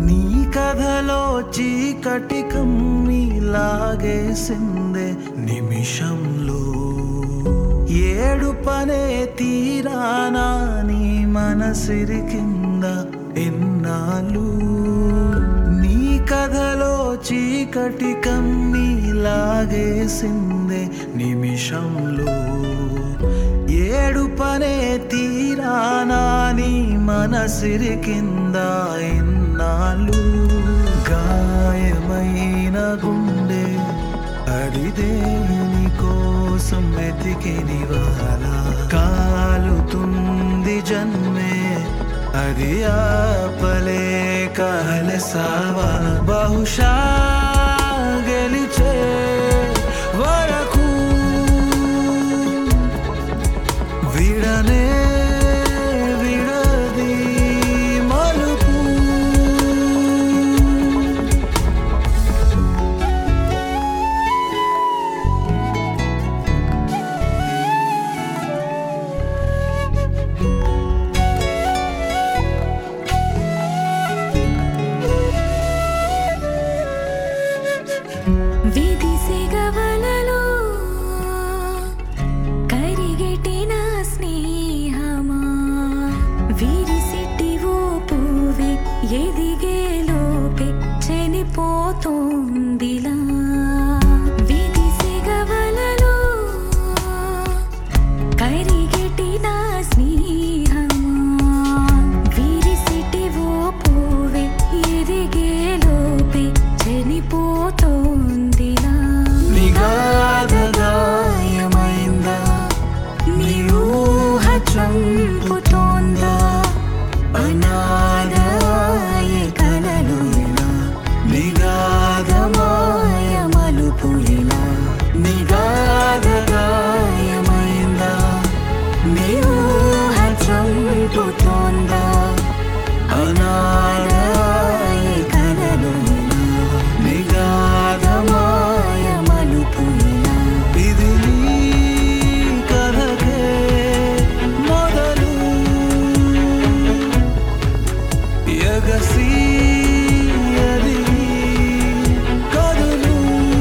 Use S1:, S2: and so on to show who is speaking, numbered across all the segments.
S1: నీ కథలో చీకటి కమ్మి లాగేసిందే నిమిషంలో ఏడు పనే తీరానా నీ మనసిరి కింద ఎన్నాళ్ళు నీ కథలో చీకటి కమ్మి లాగేసిందే నిమిషంలో ఏడు పనే తీరానా నీ మనసిరి కింద ఎన్నాళ్ళు గాయమైన గుండె అది దేని కోసం వెతికినివాల కాలుతుంది జన్మే అది ఆపలేక అలసావా బహుశా గెలిచే వరకు విడనే విడది మలుపు
S2: విధిసిగవలలో కరిగెటిన స్నేహమా విరిసిటివో పువ్వే ఎదిగే లోపే చనిపోతోందిలా విధిసిగవలలో కరిగెటిన స్నేహమా విరిసిటివో పువ్వే ఎదిగే లోపే చనిపోతోందిలా
S1: నిగాధ గాయమైందా
S2: నీ ఊహ చంపుతోందా అనాథాయ కలలు ఇలా
S1: నిగాధమాయ
S2: మాయ మలుపు ఇలా
S1: నిగాధ గాయమైందా
S2: నీ ఊహ చంపుతోందా
S1: అనాథాయ
S2: కలలు ఇలా
S1: నిగాధమాయ
S2: మాయ మలుపు ఇలా
S1: ఇది నీ కథకే మొదలు ఎగసి ఎదిగి కదులు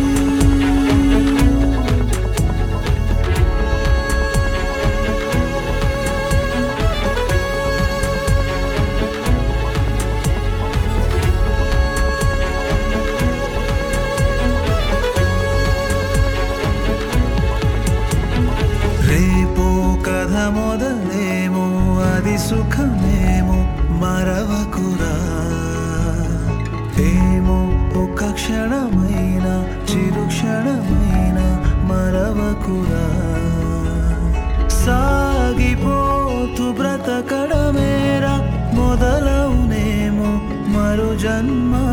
S1: రేపో కథ మొదలేమో అది సుఖమేమో మరవకురా ఏమో ఒక క్షణమైన చిరు క్షణమైన మరవకురా సాగిపోతూ బ్రతకడమేరా మొదలవునేమో మరు జన్మ